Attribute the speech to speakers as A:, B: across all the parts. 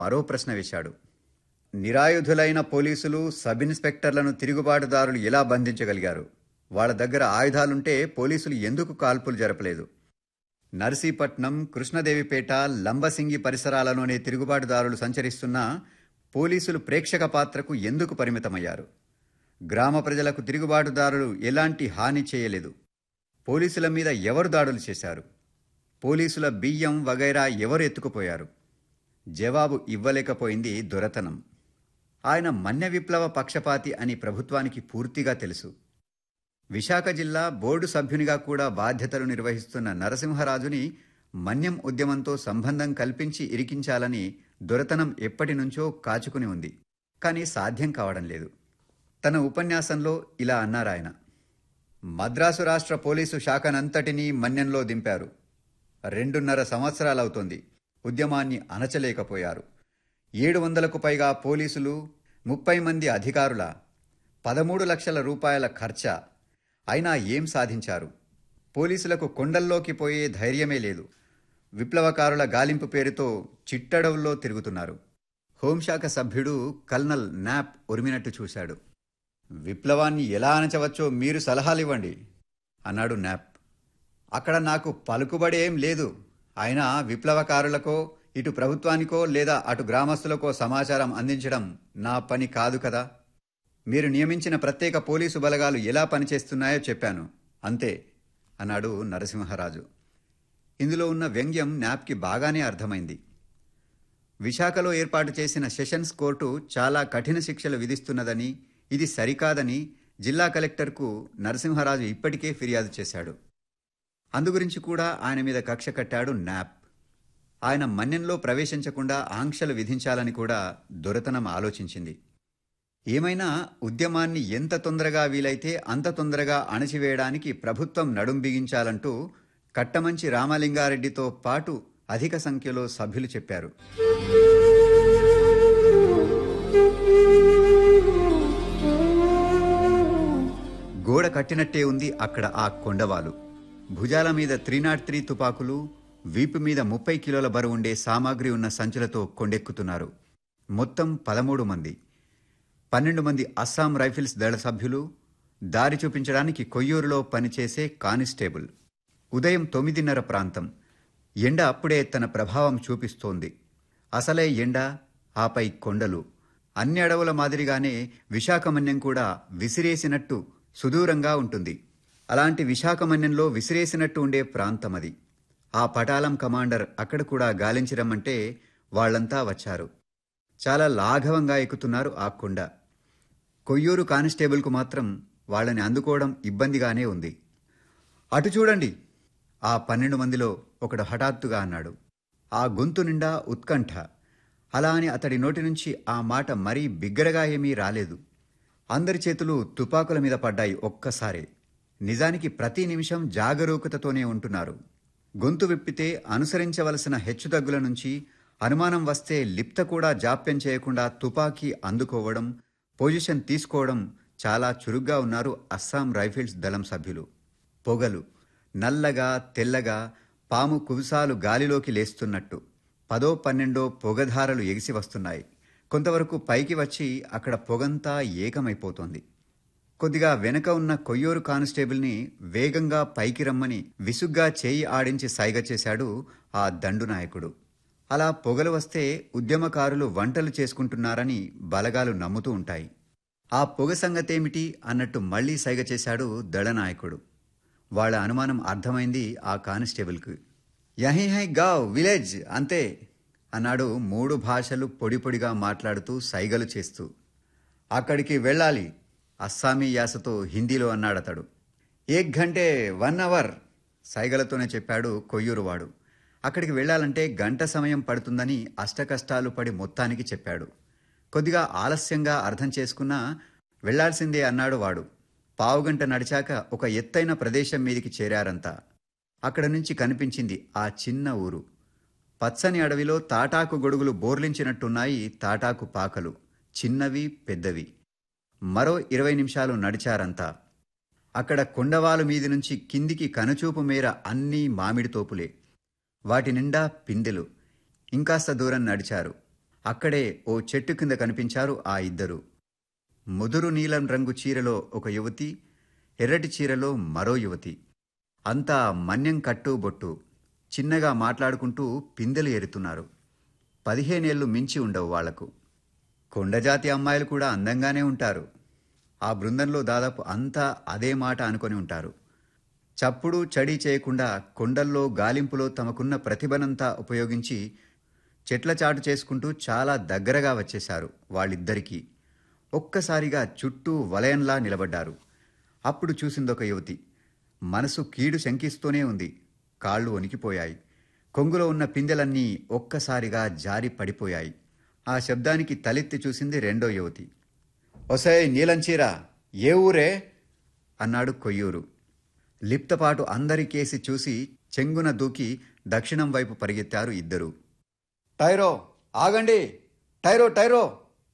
A: మరో ప్రశ్న వేశాడు నిరాయుధులైన పోలీసులు సబ్ ఇన్స్పెక్టర్లను తిరుగుబాటుదారులు ఎలా బంధించగలిగారు వాళ్ళ దగ్గర ఆయుధాలుంటే పోలీసులు ఎందుకు కాల్పులు జరపలేదు నర్సీపట్నం కృష్ణదేవిపేట లంబసింగి పరిసరాలలోనే తిరుగుబాటుదారులు సంచరిస్తున్నా పోలీసులు ప్రేక్షక పాత్రకు ఎందుకు పరిమితమయ్యారు గ్రామ ప్రజలకు తిరుగుబాటుదారులు ఎలాంటి హాని చేయలేదు పోలీసుల మీద ఎవరు దాడులు చేశారు పోలీసుల బియ్యం వగైరా ఎవరు ఎత్తుకుపోయారు జవాబు ఇవ్వలేకపోయింది దొరతనం ఆయన మన్య విప్లవ పక్షపాతి అని ప్రభుత్వానికి పూర్తిగా తెలుసు విశాఖ జిల్లా బోర్డు సభ్యునిగా కూడా బాధ్యతలు నిర్వహిస్తున్న నరసింహరాజుని మన్యం ఉద్యమంతో సంబంధం కల్పించి ఇరికించాలని దొరతనం ఎప్పటి నుంచో కాచుకుని ఉంది కానీ సాధ్యం కావడం లేదు తన ఉపన్యాసంలో ఇలా అన్నారాయన మద్రాసు రాష్ట్ర పోలీసు శాఖనంతటినీ మన్యంలో దింపారు రెండున్నర సంవత్సరాలవుతోంది ఉద్యమాన్ని అణచలేకపోయారు ఏడు వందలకు పైగా పోలీసులు ముప్పై మంది అధికారుల పదమూడు లక్షల రూపాయల ఖర్చా అయినా ఏం సాధించారు పోలీసులకు కొండల్లోకి పోయే ధైర్యమే లేదు విప్లవకారుల గాలింపు పేరుతో చిట్టడవుల్లో తిరుగుతున్నారు హోంశాఖ సభ్యుడు కల్నల్ నాప్ ఉరిమినట్టు చూశాడు విప్లవాన్ని ఎలా అణచవచ్చో మీరు సలహాలివ్వండి అన్నాడు నాప్ అక్కడ నాకు పలుకుబడి ఏం లేదు అయినా విప్లవకారులకో ఇటు ప్రభుత్వానికో లేదా అటు గ్రామస్తులకో సమాచారం అందించడం నా పని కాదు కదా మీరు నియమించిన ప్రత్యేక పోలీసు బలగాలు ఎలా పనిచేస్తున్నాయో చెప్పాను అంతే అన్నాడు నరసింహరాజు ఇందులో ఉన్న వ్యంగ్యం నాప్కి బాగానే అర్థమైంది విశాఖలో ఏర్పాటు చేసిన సెషన్స్ కోర్టు చాలా కఠిన శిక్షలు విధిస్తున్నదని ఇది సరికాదని జిల్లా కలెక్టర్కు నరసింహరాజు ఇప్పటికే ఫిర్యాదు చేశాడు అందుగురించి కూడా ఆయన మీద కక్ష కట్టాడు నాప్ ఆయన మన్యంలో ప్రవేశించకుండా ఆంక్షలు విధించాలని కూడా దొరతనం ఆలోచించింది ఏమైనా ఉద్యమాన్ని ఎంత తొందరగా వీలైతే అంత తొందరగా అణచివేయడానికి ప్రభుత్వం నడుం బిగించాలంటూ కట్టమంచి రామలింగారెడ్డితో పాటు అధిక సంఖ్యలో సభ్యులు చెప్పారు గోడ కట్టినట్టే ఉంది అక్కడ ఆ కొండవాలు భుజాల మీద త్రీ నాట్ త్రీ తుపాకులు వీపు మీద ముప్పై కిలోల బరువుండే సామాగ్రి ఉన్న సంచులతో కొండెక్కుతున్నారు మొత్తం పదమూడు మంది పన్నెండు మంది అస్సాం రైఫిల్స్ దళ సభ్యులు దారి చూపించడానికి కొయ్యూరులో పనిచేసే కానిస్టేబుల్ ఉదయం తొమ్మిదిన్నర ప్రాంతం ఎండ అప్పుడే తన ప్రభావం చూపిస్తోంది అసలే ఎండ ఆపై కొండలు అన్ని అడవుల మాదిరిగానే విశాఖమన్యం కూడా విసిరేసినట్టు సుదూరంగా ఉంటుంది అలాంటి విశాఖమన్యంలో విసిరేసినట్టు ఉండే ప్రాంతం అది ఆ పటాలం కమాండర్ అక్కడ కూడా గాలించరమ్మంటే వాళ్లంతా వచ్చారు చాలా లాఘవంగా ఎక్కుతున్నారు ఆ కొండ కొయ్యూరు కానిస్టేబుల్కు మాత్రం వాళ్ళని అందుకోవడం ఇబ్బందిగానే ఉంది అటు చూడండి ఆ పన్నెండు మందిలో ఒకడు హఠాత్తుగా అన్నాడు ఆ గొంతు నిండా ఉత్కంఠ అలా అని అతడి నోటి నుంచి ఆ మాట మరీ బిగ్గరగా ఏమీ రాలేదు అందరి చేతులు తుపాకుల మీద పడ్డాయి ఒక్కసారే నిజానికి ప్రతి నిమిషం జాగరూకతతోనే ఉంటున్నారు గొంతు విప్పితే అనుసరించవలసిన హెచ్చుతగ్గుల నుంచి అనుమానం వస్తే లిప్త కూడా జాప్యం చేయకుండా తుపాకీ అందుకోవడం పొజిషన్ తీసుకోవడం చాలా చురుగ్గా ఉన్నారు అస్సాం రైఫిల్స్ దళం సభ్యులు పొగలు నల్లగా తెల్లగా పాము కువిసాలు గాలిలోకి లేస్తున్నట్టు పదో పన్నెండో పొగధారలు ఎగిసి వస్తున్నాయి కొంతవరకు పైకి వచ్చి అక్కడ పొగంతా ఏకమైపోతోంది కొద్దిగా వెనక ఉన్న కొయ్యూరు కానిస్టేబుల్ని వేగంగా పైకి రమ్మని విసుగ్గా చేయి ఆడించి సైగ చేశాడు ఆ దండు నాయకుడు అలా పొగలు వస్తే ఉద్యమకారులు వంటలు చేసుకుంటున్నారని బలగాలు నమ్ముతూ ఉంటాయి ఆ పొగ సంగతేమిటి అన్నట్టు మళ్లీ సైగ చేశాడు దళనాయకుడు వాళ్ళ అనుమానం అర్థమైంది ఆ కానిస్టేబుల్కి యహీ హై గావ్ విలేజ్ అంతే అన్నాడు మూడు భాషలు పొడి పొడిగా మాట్లాడుతూ సైగలు చేస్తూ అక్కడికి వెళ్ళాలి అస్సామీ యాసతో హిందీలో అన్నాడతడు ఏక్ ఘంటే వన్ అవర్ సైగలతోనే చెప్పాడు కొయ్యూరువాడు అక్కడికి వెళ్ళాలంటే గంట సమయం పడుతుందని అష్టకష్టాలు పడి మొత్తానికి చెప్పాడు కొద్దిగా ఆలస్యంగా అర్థం చేసుకున్నా వెళ్లాల్సిందే అన్నాడు వాడు పావుగంట నడిచాక ఒక ఎత్తైన ప్రదేశం మీదికి చేరారంతా అక్కడ నుంచి కనిపించింది ఆ చిన్న ఊరు పచ్చని అడవిలో తాటాకు గొడుగులు బోర్లించినట్టున్నాయి తాటాకు పాకలు చిన్నవి పెద్దవి మరో ఇరవై నిమిషాలు నడిచారంతా అక్కడ కొండవాలు మీది నుంచి కిందికి కనుచూపు మేర అన్నీ మామిడి తోపులే వాటి నిండా పిందెలు ఇంకాస్త దూరం నడిచారు అక్కడే ఓ చెట్టు కింద కనిపించారు ఆ ఇద్దరు ముదురు నీలం రంగు చీరలో ఒక యువతి ఎర్రటి చీరలో మరో యువతి అంతా మన్యం కట్టు బొట్టు చిన్నగా మాట్లాడుకుంటూ పిందెలు ఎరుతున్నారు పదిహేనేళ్లు మించి ఉండవు వాళ్లకు కొండజాతి అమ్మాయిలు కూడా అందంగానే ఉంటారు ఆ బృందంలో దాదాపు అంతా అదే మాట అనుకొని ఉంటారు చప్పుడు చడి చేయకుండా కొండల్లో గాలింపులో తమకున్న ప్రతిభనంతా ఉపయోగించి చెట్ల చాటు చేసుకుంటూ చాలా దగ్గరగా వచ్చేశారు వాళ్ళిద్దరికీ ఒక్కసారిగా చుట్టూ వలయంలా నిలబడ్డారు అప్పుడు చూసిందొక యువతి మనసు కీడు శంకిస్తూనే ఉంది కాళ్ళు వణికిపోయాయి కొంగులో ఉన్న పిందెలన్నీ ఒక్కసారిగా జారి పడిపోయాయి ఆ శబ్దానికి తలెత్తి చూసింది రెండో యువతి ఒసే నీలంచీరా ఏ ఊరే అన్నాడు కొయ్యూరు లిప్తపాటు అందరికేసి చూసి చెంగున దూకి దక్షిణం వైపు పరిగెత్తారు ఇద్దరు టైరో ఆగండి టైరో టైరో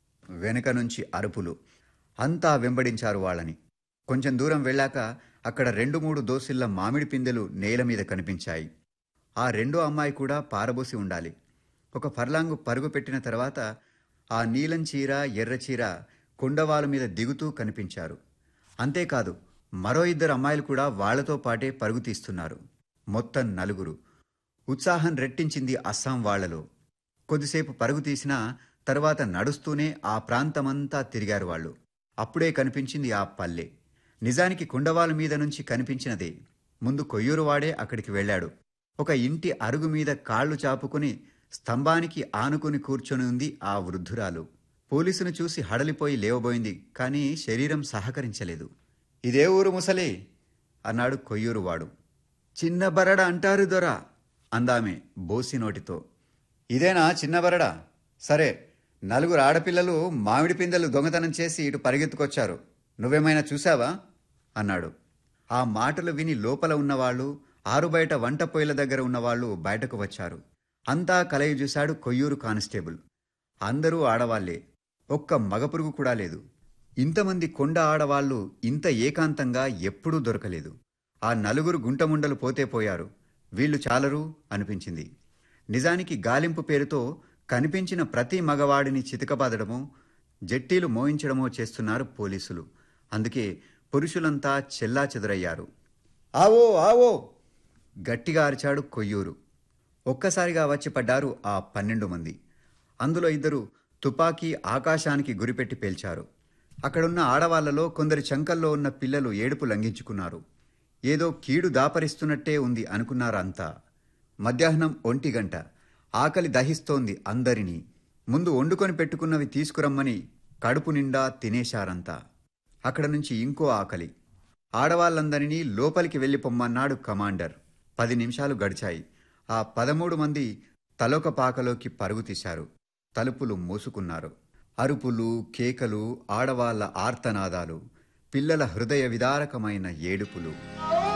A: వెనుక నుంచి అరుపులు అంతా వెంబడించారు వాళ్ళని కొంచెం దూరం వెళ్ళాక అక్కడ రెండు మూడు దోసిళ్ల మామిడి పిందెలు నేల మీద కనిపించాయి ఆ రెండో అమ్మాయి కూడా పారబోసి ఉండాలి ఒక ఫర్లాంగు పరుగు పెట్టిన తర్వాత ఆ నీలం చీర ఎర్ర చీర కొండవాల మీద దిగుతూ కనిపించారు అంతేకాదు మరో ఇద్దరు అమ్మాయిలు కూడా వాళ్లతో పాటే పరుగు తీస్తున్నారు మొత్తం నలుగురు ఉత్సాహం రెట్టించింది అస్సాం వాళ్లలో కొద్దిసేపు పరుగు తీసినా తర్వాత నడుస్తూనే ఆ ప్రాంతమంతా తిరిగారు వాళ్ళు అప్పుడే కనిపించింది ఆ పల్లె నిజానికి కుండవాల మీద నుంచి కనిపించినదే ముందు కొయ్యూరువాడే అక్కడికి వెళ్ళాడు ఒక ఇంటి అరుగు మీద కాళ్లు చాపుకుని స్తంభానికి ఆనుకుని కూర్చొని ఉంది ఆ వృద్ధురాలు పోలీసును చూసి హడలిపోయి లేవబోయింది కానీ శరీరం సహకరించలేదు ఇదే ఊరు ముసలి అన్నాడు కొయ్యూరువాడు చిన్న బరడ అంటారు దొర అందామె బోసి నోటితో ఇదేనా చిన్న బరడ సరే నలుగురు ఆడపిల్లలు మామిడి పిందెలు దొంగతనం చేసి ఇటు పరిగెత్తుకొచ్చారు నువ్వేమైనా చూశావా అన్నాడు ఆ మాటలు విని లోపల ఉన్నవాళ్లు ఆరుబయట వంట పొయ్యిల దగ్గర ఉన్నవాళ్లు బయటకు వచ్చారు అంతా కలయి చూశాడు కొయ్యూరు కానిస్టేబుల్ అందరూ ఆడవాళ్లే ఒక్క మగపురుగు కూడా లేదు ఇంతమంది కొండ ఆడవాళ్లు ఇంత ఏకాంతంగా ఎప్పుడూ దొరకలేదు ఆ నలుగురు గుంటముండలు పోతే పోయారు వీళ్లు చాలరు అనిపించింది నిజానికి గాలింపు పేరుతో కనిపించిన ప్రతి మగవాడిని చితకబాదడమో జట్టీలు మోయించడమో చేస్తున్నారు పోలీసులు అందుకే పురుషులంతా చెల్లా చెదురయ్యారు ఆవో ఆవో గట్టిగా అరిచాడు కొయ్యూరు ఒక్కసారిగా వచ్చి పడ్డారు ఆ పన్నెండు మంది అందులో ఇద్దరు తుపాకీ ఆకాశానికి గురిపెట్టి పేల్చారు అక్కడున్న ఆడవాళ్లలో కొందరి చంకల్లో ఉన్న పిల్లలు ఏడుపు లంఘించుకున్నారు ఏదో కీడు దాపరిస్తున్నట్టే ఉంది అనుకున్నారు అంతా మధ్యాహ్నం ఒంటి గంట ఆకలి దహిస్తోంది అందరినీ ముందు వండుకొని పెట్టుకున్నవి తీసుకురమ్మని కడుపు నిండా తినేశారంతా అక్కడ నుంచి ఇంకో ఆకలి ఆడవాళ్ళందరినీ లోపలికి వెళ్ళి పొమ్మన్నాడు కమాండర్ పది నిమిషాలు గడిచాయి ఆ పదమూడు మంది తలొక పాకలోకి పరుగు తీశారు తలుపులు మూసుకున్నారు అరుపులు కేకలు ఆడవాళ్ల ఆర్తనాదాలు పిల్లల హృదయ విదారకమైన ఏడుపులు